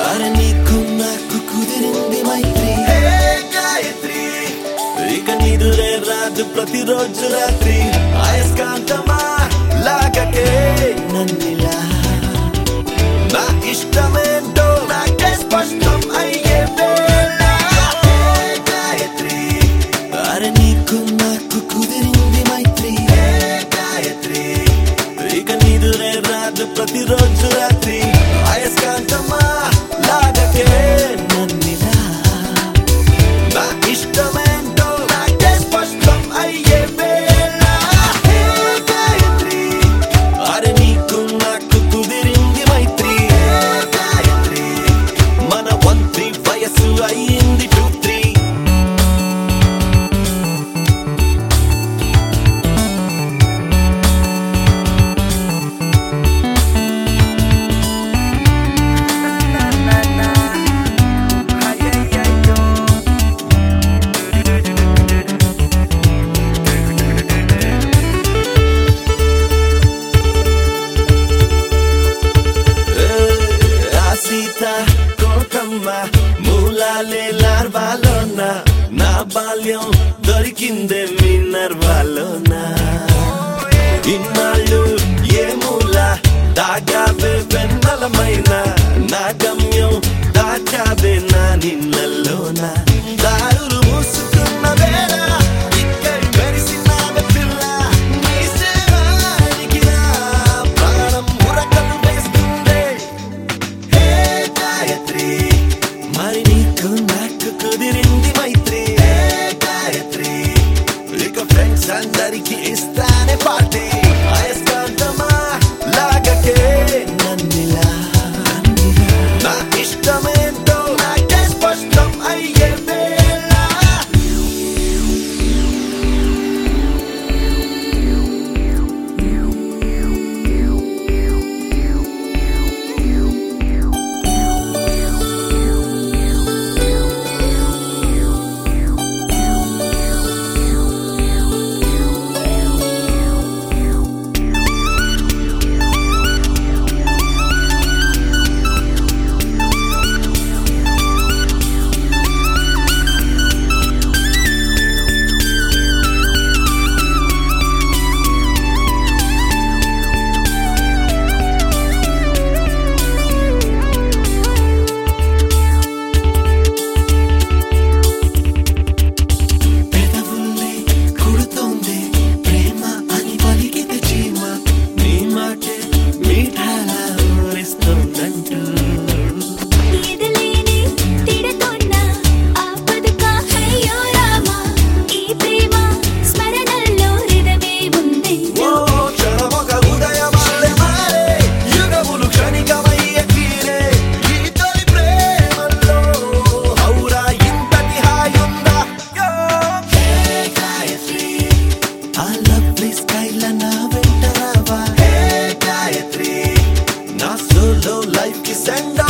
అరే నీకు నాకు కుదిరింది మైత్రి హే గాయత్రి ఇక నీదులే రాజు ప్రతిరోజు రాత్రి అయస్కాంతమా లాగకే నన్నిలా నా ఇష్టమేంటో నాకే స్పష్టం అయ్యే వేళ హే గాయత్రి అరే నీకు నాకు కుదిరింది మైత్రి హే గాయత్రి ఇక నీదులే రాజు ప్రతిరోజు రాత్రి అయస్కాంతమా లాగకే నన్నిలా నా ఇష్టమేంటో నాకే స్పష్టం అయ్యే వేళ హే గాయత్రి అరే నీకు నాకు కుదిరింది మైత్రి హే గాయత్రి మన వంత్రి వయస్సు అయ్యింది టూ త్రీ ఆ సీత కోకమ్మ మూలాలే లార్వాలోన నా బాల్యం దొరికిందే మీ నర్వాలోన ఇన్నాళ్ళు ఏ మూల దాగావే వెన్నలమైన నా గమ్యం దాచావే నా నిన్నల్లోన దారులు మూసుకున్న వేళ ఇక్కడ మెరిసినావే పిల్ల నీ సేవానికి నా ప్రాణం ఉరకలు వేస్తుందే హే గాయత్రి మరి నీకు నాకు కుదిరింది మైత్రి హే గాయత్రి ఇక ఫ్రెండ్స్ అందరికి ఇస్తానే పార్టీ అయస్కాంతమా లాగకే నన్నిలా నా ఇష్టమేంటో నాకే స్పష్టం అయ్యే వేళ పెదవుల్ని కొడుతోంది ప్రేమ అని పలికితే చీమ నీ మాటే మీఠాలా ఊరిస్తోందంటూ ఎదలేని తిడతోన్న ఆపదకా అయ్యో రామా ఈ ప్రేమ స్మరణల్లో హృదమే ఉంది ఓ క్షణమొక ఉదయమాలే మారే యుగములు క్షణికమయ్యే తీరే ఈ తొలి ప్రేమలో ఔరా ఇంతటి హాయుందా హే గాయత్రి ఆ లవ్లీ స్కైల నా వెంట రావా హే గాయత్రి నా సోలో లైఫ్ కి సెండ్